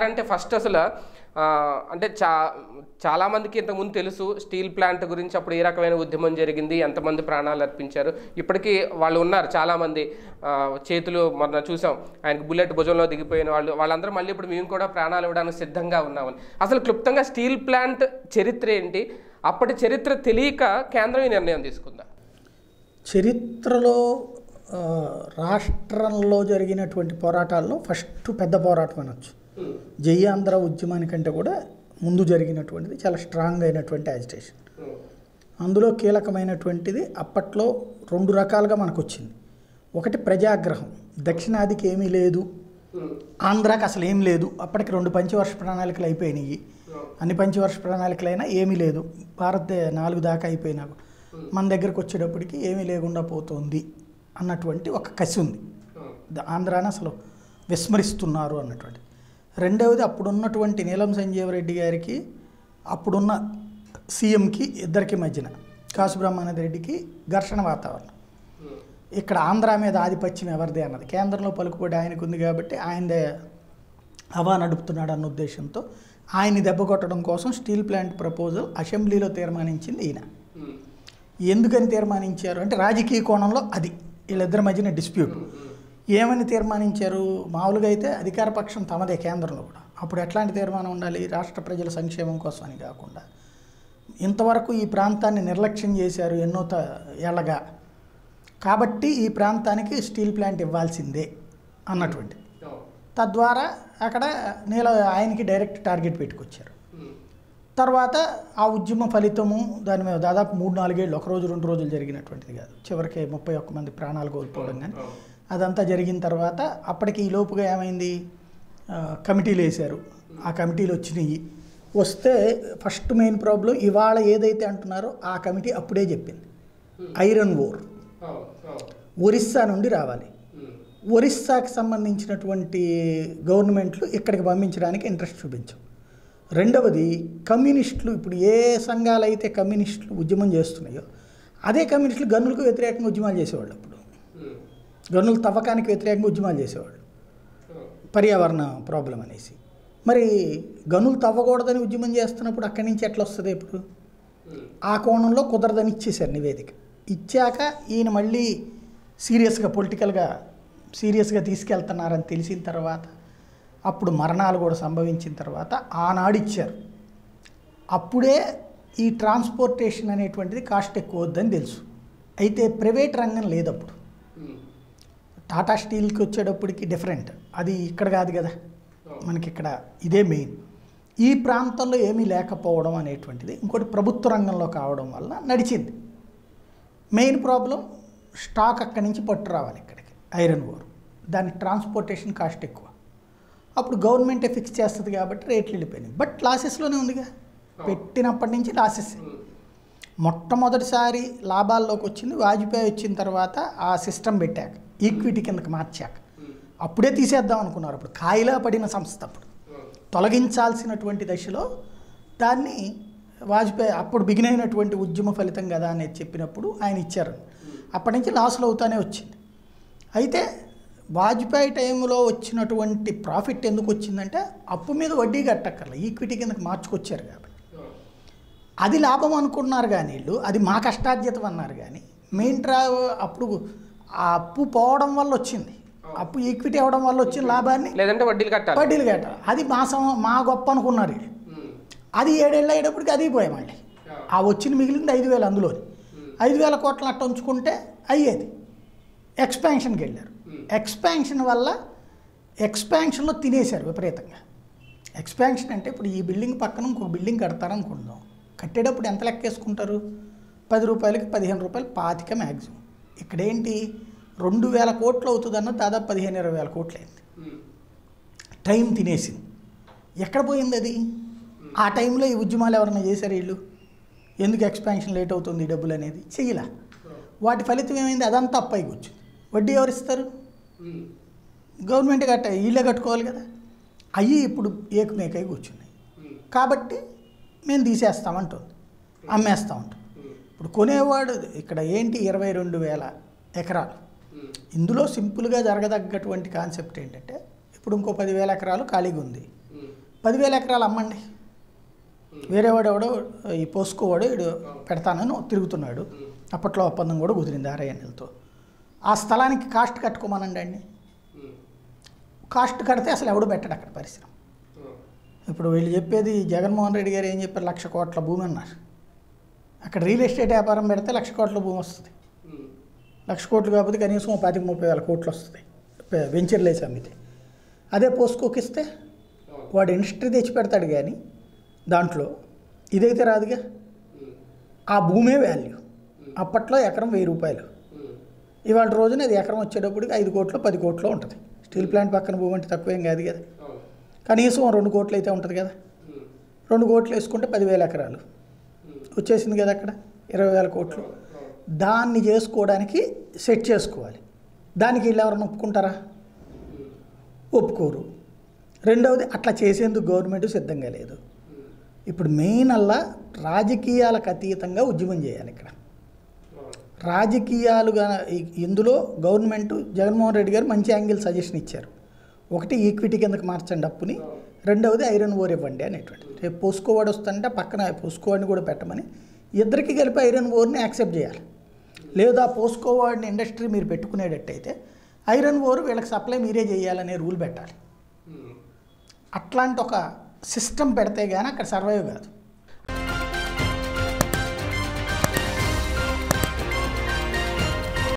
అంటే ఫస్ట్ అసలు ఆ, అంటే చా చాలామందికి ఇంతకుముందు తెలుసు స్టీల్ ప్లాంట్ గురించి అప్పుడు ఏ రకమైన ఉద్యమం జరిగింది ఎంతమంది ప్రాణాలు అర్పించారు ఇప్పటికీ వాళ్ళు ఉన్నారు చాలామంది ఆ, చేతులు మొన్న చూసాం ఆయనకి బుల్లెట్ భుజంలో దిగిపోయిన వాళ్ళు వాళ్ళందరూ మళ్ళీ ఇప్పుడు మేము కూడా ప్రాణాలు ఇవ్వడానికి సిద్ధంగా ఉన్నామని అసలు క్లుప్తంగా స్టీల్ ప్లాంట్ చరిత్ర ఏంటి అప్పటి చరిత్ర తెలియక కేంద్రం ఈ నిర్ణయం తీసుకుందా చరిత్రలో ఆ, రాష్ట్రంలో జరిగినటువంటి పోరాటాల్లో ఫస్ట్ పెద్ద పోరాటం అనొచ్చు జై ఆంధ్ర ఉద్యమానికంటే కూడా ముందు జరిగినటువంటిది చాలా స్ట్రాంగ్ అయినటువంటి యాజిటేషన్ అందులో కీలకమైనటువంటిది అప్పట్లో రెండు రకాలుగా మనకు వచ్చింది ఒకటి ప్రజాగ్రహం దక్షిణాదికి ఏమీ లేదు ఆంధ్రాకి అసలు ఏం లేదు అప్పటికి రెండు పంచవర్ష ప్రణాళికలు అయిపోయినాయి అన్ని పంచవర్ష ప్రణాళికలైనా ఏమీ లేదు భారత్ నాలుగు దాకా అయిపోయినా కూడా. మన దగ్గరకు వచ్చేటప్పటికి ఏమీ లేకుండా పోతుంది అన్నటువంటి ఒక కసి ఉంది ద- ఆంధ్రాని అసలు విస్మరిస్తున్నారు అన్నటువంటి రెండవది అప్పుడున్నటువంటి నీలం సంజీవరెడ్డి గారికి అప్పుడున్న సీఎంకి ఇద్దరికి మధ్యన కాసు బ్రహ్మానంద రెడ్డికి ఘర్షణ వాతావరణం ఇక్కడ ఆంధ్ర మీద ఆధిపత్యం ఎవరిదే అన్నది కేంద్రంలో పలుకుబడి ఆయనకు ఉంది కాబట్టి ఆయనదే హవా నడుపుతున్నాడు అన్న ఉద్దేశంతో ఆయన్ని దెబ్బ కొట్టడం కోసం స్టీల్ ప్లాంట్ ప్రపోజల్ అసెంబ్లీలో తీర్మానించింది ఈయన ఎందుకని తీర్మానించారు అంటే రాజకీయ కోణంలో అది వీళ్ళిద్దరి మధ్యన డిస్ప్యూట్ ఏమని తీర్మానించారు మామూలుగా అయితే అధికార పక్షం తమదే కేంద్రంలో కూడా అప్పుడు ఎట్లాంటి తీర్మానం ఉండాలి రాష్ట్ర ప్రజల సంక్షేమం కోసం అని కాకుండా ఇంతవరకు ఈ ప్రాంతాన్ని నిర్లక్ష్యం చేశారు ఎన్నో త ఏళ్ళగా కాబట్టి ఈ ప్రాంతానికి స్టీల్ ప్లాంట్ ఇవ్వాల్సిందే అన్నటువంటి తద్వారా అక్కడ నీల ఆయనకి డైరెక్ట్ టార్గెట్ పెట్టుకొచ్చారు తర్వాత ఆ ఉద్యమ ఫలితము దాని మీద దాదాపు మూడు నాలుగేళ్ళు ఒక రోజు రెండు రోజులు జరిగినటువంటిది కాదు చివరికి ముప్పై ఒక్క మంది ప్రాణాలు కోల్పోవడం కానీ అదంతా జరిగిన తర్వాత అప్పటికి ఈ లోపుగా ఏమైంది ఆ, కమిటీలు వేశారు ఆ కమిటీలు వచ్చినాయి వస్తే ఫస్ట్ మెయిన్ ప్రాబ్లం ఇవాళ ఏదైతే అంటున్నారో ఆ కమిటీ అప్పుడే చెప్పింది ఐరన్ ఓర్ ఒరిస్సా నుండి రావాలి ఒరిస్సాకి సంబంధించినటువంటి గవర్నమెంట్లు ఇక్కడికి పంపించడానికి ఇంట్రెస్ట్ చూపించవు రెండవది కమ్యూనిస్టులు ఇప్పుడు ఏ సంఘాలు అయితే కమ్యూనిస్టులు ఉద్యమం చేస్తున్నాయో అదే కమ్యూనిస్టులు గన్నులకు వ్యతిరేకంగా ఉద్యమాలు చేసేవాళ్ళు అప్పుడు గన్నుల తవ్వకానికి వ్యతిరేకంగా ఉద్యమాలు చేసేవాళ్ళు పర్యావరణ ప్రాబ్లం అనేసి మరి గనులు తవ్వకూడదని ఉద్యమం చేస్తున్నప్పుడు అక్కడి నుంచి ఎట్లా వస్తుంది ఇప్పుడు ఆ కోణంలో కుదరదని ఇచ్చేశారు నివేదిక ఇచ్చాక ఈయన మళ్ళీ సీరియస్గా పొలిటికల్గా సీరియస్గా తీసుకెళ్తున్నారని తెలిసిన తర్వాత అప్పుడు మరణాలు కూడా సంభవించిన తర్వాత ఆనాడు ఇచ్చారు అప్పుడే ఈ ట్రాన్స్పోర్టేషన్ అనేటువంటిది కాస్ట్ ఎక్కువ వద్దని తెలుసు అయితే ప్రైవేట్ రంగం లేదు అప్పుడు టాటా స్టీల్కి వచ్చేటప్పటికి డిఫరెంట్ అది ఇక్కడ కాదు కదా మనకి ఇక్కడ ఇదే మెయిన్ ఈ ప్రాంతంలో ఏమీ లేకపోవడం అనేటువంటిది ఇంకోటి ప్రభుత్వ రంగంలో కావడం వల్ల నడిచింది మెయిన్ ప్రాబ్లం స్టాక్ అక్కడి నుంచి పట్టు రావాలి ఇక్కడికి ఐరన్ ఓర్ దాని ట్రాన్స్పోర్టేషన్ కాస్ట్ ఎక్కువ అప్పుడు గవర్నమెంటే ఫిక్స్ చేస్తుంది కాబట్టి రేట్లు వెళ్ళిపోయినాయి బట్ లాసెస్లోనే ఉందిగా పెట్టినప్పటి నుంచి లాసెస్ మొట్టమొదటిసారి లాభాల్లోకి వచ్చింది వాజ్పేయి వచ్చిన తర్వాత ఆ సిస్టమ్ పెట్టాక ఈక్విటీ కిందకి మార్చాక అప్పుడే తీసేద్దాం అనుకున్నారు అప్పుడు కాయిలా పడిన సంస్థ అప్పుడు తొలగించాల్సినటువంటి దశలో దాన్ని వాజ్పేయి అప్పుడు బిగిన్ అయినటువంటి ఉద్యమ ఫలితం కదా అనేది చెప్పినప్పుడు ఆయన ఇచ్చారు అప్పటి నుంచి లాస్లో అవుతానే వచ్చింది అయితే వాజ్పేయి టైంలో వచ్చినటువంటి ప్రాఫిట్ ఎందుకు వచ్చిందంటే అప్పు మీద వడ్డీ కట్టక్కర్ల ఈక్విటీ కిందకి మార్చుకొచ్చారు కాబట్టి అది లాభం అనుకున్నారు కానీ వీళ్ళు అది మా కష్టార్జితం అన్నారు కానీ మెయిన్ ట్రా అప్పుడు ఆ అప్పు పోవడం వల్ల వచ్చింది అప్పు ఈక్విటీ అవ్వడం వల్ల వచ్చిన లాభాన్ని లేదంటే వడ్డీలు కట్టాలి వడ్డీలు కట్టాలి అది మా సం మా గొప్ప అనుకున్నారు వీళ్ళు అది ఏడేళ్ళు అయ్యేటప్పటికి అది పోయాయి మళ్ళీ ఆ వచ్చిన మిగిలింది ఐదు వేలు అందులోని ఐదు వేల కోట్ల అట్ట ఉంచుకుంటే అయ్యేది ఎక్స్పాన్షన్కి వెళ్ళారు ఎక్స్పాన్షన్ వల్ల ఎక్స్పాన్షన్లో తినేశారు విపరీతంగా ఎక్స్పాన్షన్ అంటే ఇప్పుడు ఈ బిల్డింగ్ పక్కన ఇంకొక బిల్డింగ్ కడతారనుకుందాం కట్టేటప్పుడు ఎంత లెక్కేసుకుంటారు పది రూపాయలకి పదిహేను రూపాయలు పాతిక మ్యాక్సిమం ఇక్కడేంటి రెండు వేల కోట్లు అవుతుందన్న దాదాపు పదిహేను ఇరవై వేల కోట్లు అయింది టైం తినేసింది ఎక్కడ పోయింది అది ఆ టైంలో ఈ ఉద్యమాలు ఎవరైనా చేశారు వీళ్ళు ఎందుకు ఎక్స్పాన్షన్ లేట్ అవుతుంది ఈ డబ్బులు అనేది చెయ్యలా వాటి ఫలితం ఏమైంది అదంతా అప్పాయి కూర్చుంది వడ్డీ ఎవరు ఇస్తారు గవర్నమెంట్ కట్ట వీళ్ళే కట్టుకోవాలి కదా అవి ఇప్పుడు ఏకమేకై కూర్చున్నాయి కాబట్టి మేము తీసేస్తామంటుంది అమ్మేస్తామంటాం ఇప్పుడు కొనేవాడు ఇక్కడ ఏంటి ఇరవై రెండు వేల ఎకరాలు ఇందులో సింపుల్గా జరగదగ్గటువంటి కాన్సెప్ట్ ఏంటంటే ఇప్పుడు ఇంకో పదివేల ఎకరాలు ఖాళీగా ఉంది పదివేల ఎకరాలు అమ్మండి వేరే వాడు ఎవడో ఈ పోసుకోవాడు వీడు పెడతానని తిరుగుతున్నాడు అప్పట్లో ఒప్పందం కూడా కుదిరింది ఆర్ఐఎన్ఎల్తో ఆ స్థలానికి కాస్ట్ కట్టుకోమనండి అండి కాస్ట్ కడితే అసలు ఎవడు పెట్టడు అక్కడ పరిశ్రమ ఇప్పుడు వీళ్ళు చెప్పేది జగన్మోహన్ రెడ్డి గారు ఏం చెప్పారు లక్ష కోట్ల భూమి అన్నారు అక్కడ రియల్ ఎస్టేట్ వ్యాపారం పెడితే లక్ష కోట్ల భూమి వస్తుంది లక్ష కోట్లు కాకపోతే కనీసం ఓ పాతిక ముప్పై వేల కోట్లు వస్తుంది పె- వెంచర్లు వేసి అమ్మితే అదే పోస్కోకి ఇస్తే వాడు ఇండస్ట్రీ తెచ్చి పెడతాడు కానీ దాంట్లో ఇదైతే రాదుగా ఆ భూమే వాల్యూ అప్పట్లో ఎకరం వెయ్యి రూపాయలు ఇవాళ రోజున అది ఎకరం వచ్చేటప్పటికి ఐదు కోట్లు పది కోట్లు ఉంటుంది స్టీల్ ప్లాంట్ పక్కన భూమి అంటే తక్కువేం కాదు కదా కనీసం రెండు కోట్లు అయితే ఉంటుంది కదా రెండు కోట్లు వేసుకుంటే పదివేల ఎకరాలు వచ్చేసింది కదా అక్కడ ఇరవై వేల కోట్లు దాన్ని చేసుకోవడానికి సెట్ చేసుకోవాలి దానికి వీళ్ళు ఎవరైనా ఒప్పుకుంటారా ఒప్పుకోరు రెండవది అట్లా చేసేందుకు గవర్నమెంట్ సిద్ధంగా లేదు ఇప్పుడు మెయిన్ అల్లా రాజకీయాలకు అతీతంగా ఉద్యమం చేయాలి ఇక్కడ రాజకీయాలుగా ఇ- ఇందులో గవర్నమెంట్ జగన్మోహన్ రెడ్డి గారు మంచి యాంగిల్ సజెషన్ ఇచ్చారు ఒకటి ఈక్విటీ కిందకి మార్చండి అప్పుని రెండవది ఐరన్ ఓర్ ఇవ్వండి అనేటువంటి రేపు పోసుకోవాడు వస్తుంటే పక్కన పోసుకోవాడిని కూడా పెట్టమని ఇద్దరికి కలిపి ఐరన్ ఓర్ని యాక్సెప్ట్ చేయాలి లేదా పోసుకోవాడిని ఇండస్ట్రీ మీరు పెట్టుకునేటట్టయితే ఐరన్ ఓర్ వీళ్ళకి సప్లై మీరే చేయాలనే రూల్ పెట్టాలి అట్లాంటి ఒక సిస్టమ్ పెడితే కానీ అక్కడ సర్వైవ్ కాదు